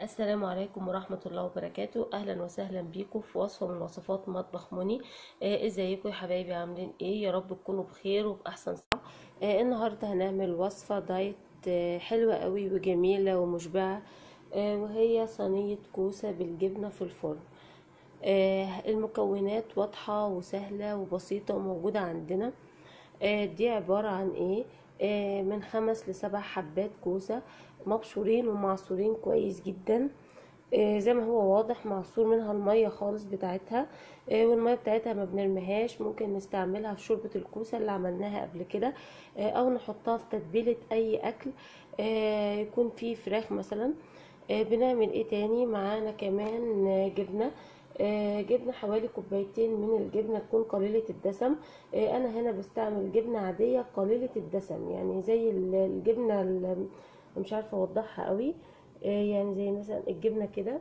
السلام عليكم ورحمة الله وبركاته أهلا وسهلا بيكم في وصفة من وصفات مطبخ مني آه ازيكم يا حبايبي عاملين ايه يا رب تكونوا بخير وبأحسن صحة آه النهاردة هنعمل وصفة دايت آه حلوة قوي وجميلة ومشبعة آه وهي صينية كوسة بالجبنة في الفرن آه المكونات واضحة وسهلة وبسيطة وموجودة عندنا آه دي عبارة عن ايه آه من خمس لسبع حبات كوسة مبشورين ومعصورين كويس جدا آه زي ما هو واضح معصور منها المية خالص بتاعتها آه والمية بتاعتها ما بنرميهاش ممكن نستعملها في شوربة الكوسة اللي عملناها قبل كده آه او نحطها في تتبيلة اي اكل يكون فيه فراخ مثلا بنعمل ايه تاني معانا كمان جبنة آه جبنة حوالي كوبايتين من الجبنة تكون قليلة الدسم آه انا هنا بستعمل جبنة عادية قليلة الدسم يعني زي الجبنة مش عارفة اوضحها قوي آه يعني زي مثلا الجبنة كده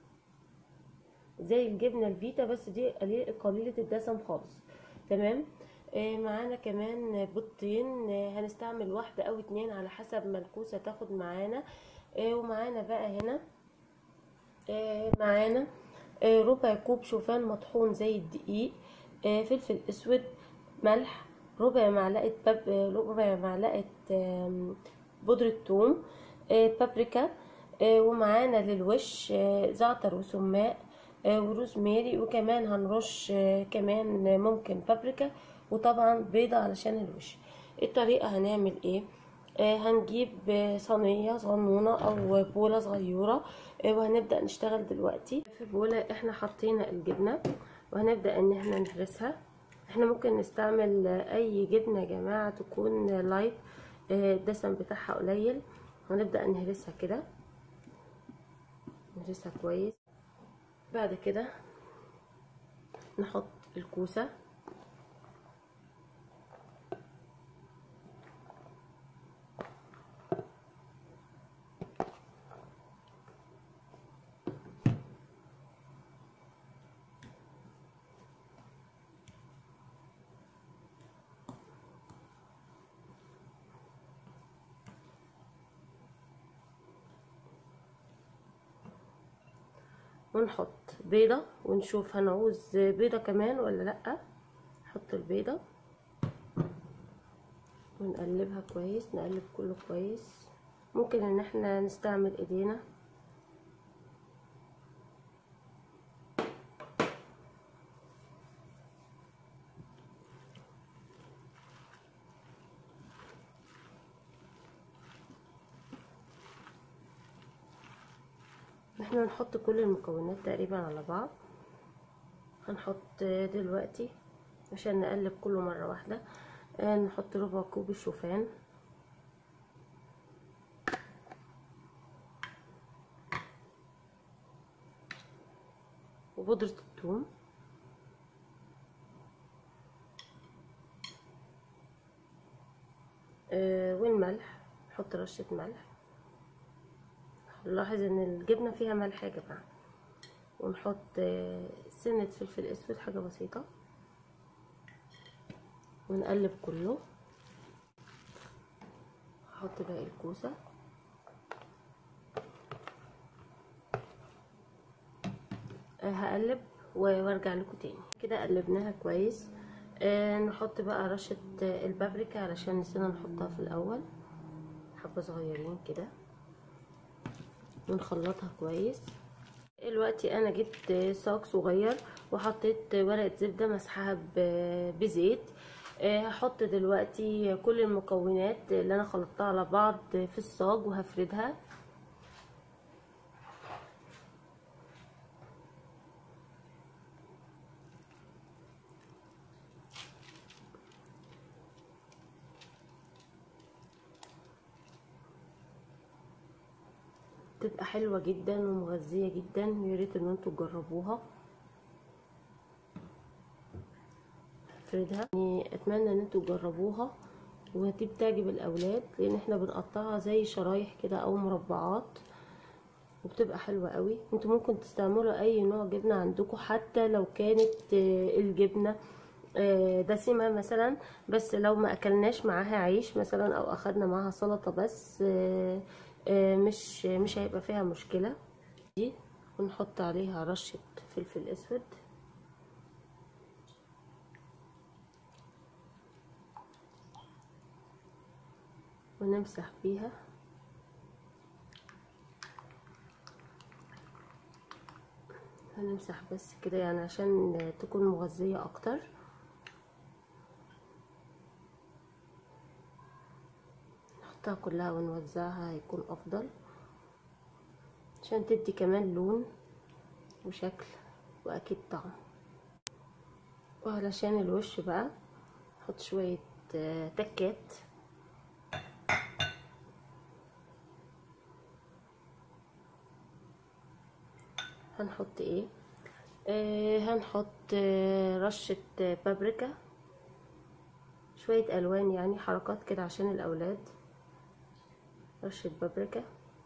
زي الجبنة الفيتا بس دي قليلة الدسم خالص تمام معانا كمان بيضتين هنستعمل واحدة او اتنين على حسب ما الكوسة تاخد معانا ومعانا بقى هنا معانا ربع كوب شوفان مطحون زي الدقيق فلفل اسود ملح ربع معلقه باب ربع معلقه بودره ثوم بابريكا ومعانا للوش زعتر وسماق وروزماري وكمان هنرش كمان ممكن بابريكا وطبعا بيضه علشان الوش الطريقه هنعمل ايه هنجيب صينية صغنونة او بولة صغيرة وهنبدأ نشتغل دلوقتي في بولة احنا حطينا الجبنة وهنبدأ ان احنا نهرسها احنا ممكن نستعمل اي جبنة يا جماعة تكون لايت الدسم بتاعها قليل هنبدأ نهرسها كده نهرسها كويس بعد كده نحط الكوسه ونحط بيضة ونشوف هنعوز بيضة كمان ولا لأ نحط البيضة ونقلبها كويس نقلب كله كويس ممكن ان احنا نستعمل ايدينا احنا هنحط كل المكونات تقريبا على بعض هنحط دلوقتي عشان نقلب كله مرة واحدة نحط ربع كوب الشوفان وبودرة الثوم والملح نحط رشة ملح نلاحظ ان الجبنة فيها ملح يا جماعة ونحط سنة فلفل اسود حاجة بسيطة ونقلب كله هحط باقي الكوسة هقلب وارجع لكم تاني كده قلبناها كويس نحط بقى رشة البابريكا علشان نسينا نحطها في الاول حبة صغيرين كده ونخلطها كويس دلوقتي انا جبت صاج صغير وحطيت ورقه زبده مسحها بزيت هحط دلوقتي كل المكونات اللي انا خلطتها على بعض في الصاج وهفردها بتبقى حلوة جدا ومغذية جدا وياريت ان انتوا تجربوها افردها يعني اتمنى ان انتوا تجربوها ودي بتعجب الاولاد لان احنا بنقطعها زي شرايح كده او مربعات وبتبقى حلوة قوي انتوا ممكن تستعملوا اي نوع جبنة عندكم حتى لو كانت الجبنة دسمة مثلا بس لو ما اكلناش معاها عيش مثلا او اخدنا معاها سلطة بس مش مش هيبقى فيها مشكلة دي ونحط عليها رشة فلفل اسود ونمسح بيها هنمسح بس كده يعني عشان تكون مغذية اكتر نحطها كلها ونوزعها هيكون افضل عشان تدي كمان لون وشكل واكيد طعم وعلشان الوش بقى نحط شوية تكات هنحط ايه آه هنحط آه رشة آه بابريكا شوية الوان يعني حركات كده عشان الاولاد رشة بابريكا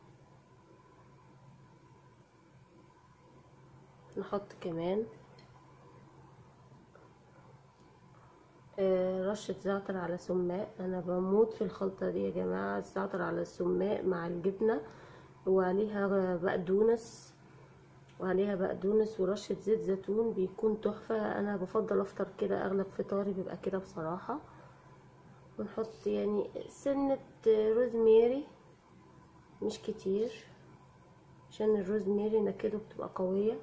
نحط كمان آه رشة زعتر على سماق انا بموت في الخلطة دي يا جماعة الزعتر على السماق مع الجبنة وعليها بقدونس وعليها بقدونس ورشة زيت زيتون بيكون تحفة انا بفضل افطر كده اغلب فطاري بيبقى كده بصراحة ونحط يعني سنة روزميري مش كتير عشان الروزميري نكهته بتبقى قوية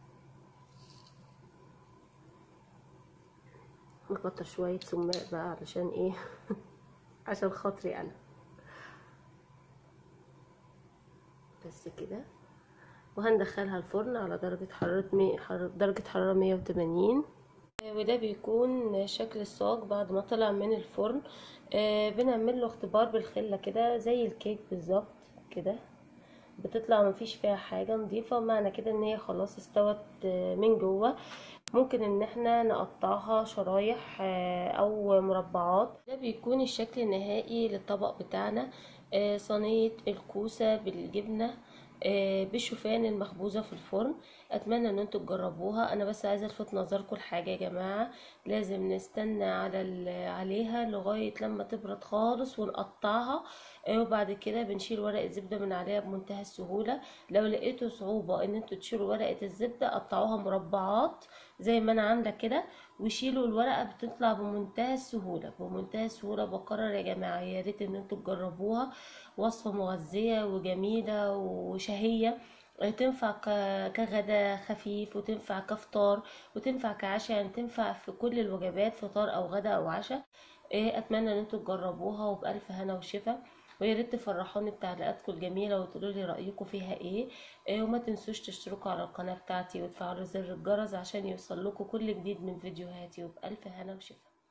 نكتر شوية سماق بقى علشان ايه عشان خاطري انا بس كده وهندخلها الفرن على درجة حرارة مي... حر... درجة حرارة مية وتمانين وده بيكون شكل الصاج بعد ما طلع من الفرن آه بنعمل له اختبار بالخلة كده زي الكيك بالظبط كده بتطلع مفيش فيها حاجة نضيفة معنى كده ان هي خلاص استوت من جوه ممكن ان احنا نقطعها شرايح او مربعات ده بيكون الشكل النهائي للطبق بتاعنا صينية الكوسة بالجبنة بالشوفان المخبوزه في الفرن اتمنى ان انتوا تجربوها انا بس عايزه الفت نظركم لحاجه يا جماعه لازم نستنى على عليها لغايه لما تبرد خالص ونقطعها وبعد كده بنشيل ورق الزبده من عليها بمنتهى السهوله لو لقيتوا صعوبه ان انتوا تشيلوا ورقه الزبده قطعوها مربعات زي ما انا عامله كده وشيلوا الورقه بتطلع بمنتهى السهوله بمنتهى السهوله بكرر يا جماعه يا ريت ان انتوا تجربوها وصفه مغذيه وجميله وشهيه تنفع كغدا خفيف وتنفع كفطار وتنفع كعشاء يعني تنفع في كل الوجبات فطار او غدا او عشاء اتمنى ان انتوا تجربوها وبالف هنا وشفا ويا ريت تفرحوني بتعليقاتكم الجميله وتقولوا لي رايكم فيها ايه وما تنسوش تشتركوا على القناه بتاعتي وتفعلوا زر الجرس عشان يوصل لكم كل جديد من فيديوهاتي وبالف هنا وشفا